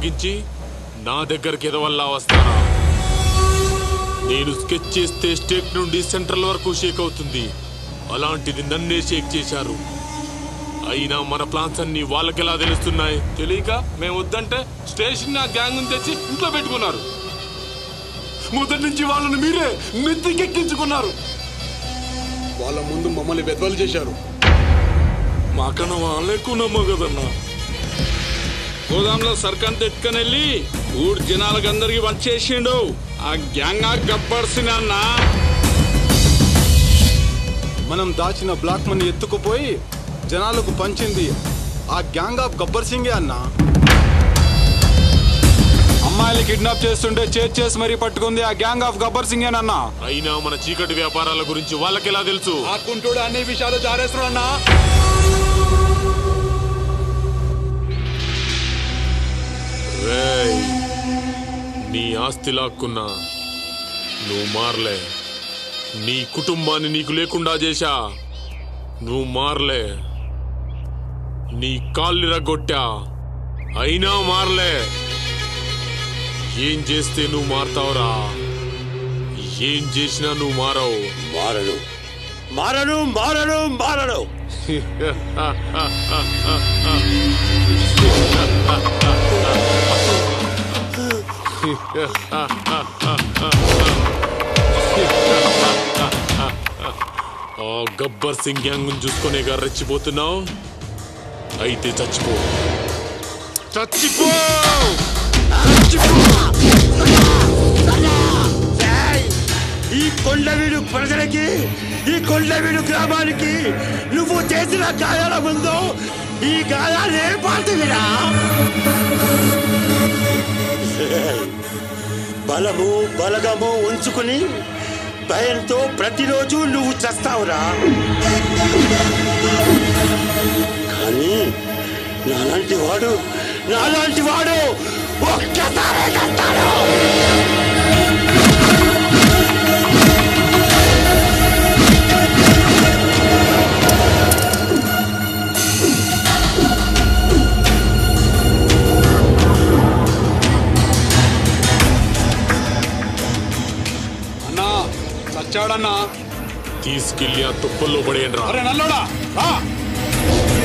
తెగించి నా దగ్గరికి ఎదవల్లా వస్తారా నేను స్కెచ్ చేస్తే స్టేట్ నుండి సెంట్రల్ వరకు షేక్ అవుతుంది అలాంటిది నన్నే షేక్ చేశారు అయినా మన ప్లాన్స్ అన్ని వాళ్ళకెలా తెలుస్తున్నాయి తెలియక మేము వద్దంటే స్టేషన్ ఆ గ్యాంగ్ తెచ్చి ఇంట్లో పెట్టుకున్నారు మొదటి నుంచి వాళ్ళని మీరే నెత్తికెక్కించుకున్నారు వాళ్ళ ముందు మమ్మల్ని వెద్వలు చేశారు మాకన్నా వాళ్ళే ఎక్కువ నమ్మో కదన్నా గోదాంలో సర్కంత ఎత్తుకొని వెళ్ళి ఊరు జనాలకు అందరికి వచ్చేసిండు ఆ గ్యాంగ్ ఆ గబ్బర్సిన అన్నా మనం దాచిన బ్లాక్ మనీ ఎత్తుకుపోయి జనాలకు పంచింది ఆ గ్యాంగ్ ఆఫ్ గబ్బర్ సింగే అన్నా అమ్మాయిలు కిడ్నాప్ చేస్తుంటే చేజ్ చేసి మరీ పట్టుకుంది ఆ గ్యాంగ్ ఆఫ్ గబ్బర్ సింగ్ అన్నా అయినా మన చీకటి వ్యాపారాల గురించి వాళ్ళకెలా తెలుసు ఆ కుంటోడు అన్ని విషయాలు జారేస్తున్నాడు అన్నా రేయ్, నీ ఆస్తి లాక్కున్నా నువ్వు మారలే నీ కుటుంబాన్ని నీకు లేకుండా చేశా నువ్వు మారలే నీ కాళ్ళు రగ్గొట్టా అయినా మారలే ఏం చేస్తే నువ్వు మారతావురా ఏం చేసినా నువ్వు మారవు మారను మారను మారను మారను ఆ గబ్బర్ సింగ్ గ్యాంగ్ చూసుకునేగా రెచ్చిపోతున్నావు అయితే చచ్చిపో చచ్చిపో ఏయ్! ఈ కొండవీడు ప్రజలకి ఈ కొండవీడు గ్రామానికి నువ్వు చేసిన గాయాల ముందు ఈ గాయాలు ఏ పాటివిరా బలము బలగము ఉంచుకుని భయంతో ప్రతిరోజు నువ్వు చస్తావురా కానీ నాలాంటి వాడు నాలాంటి వాడు ఒక్కసారే చస్తాడు అన్నా చచ్చాడన్నా తీసుకెళ్ళి ఆ తుప్పల్లో పడేయండి రా అరే నల్లోడా రా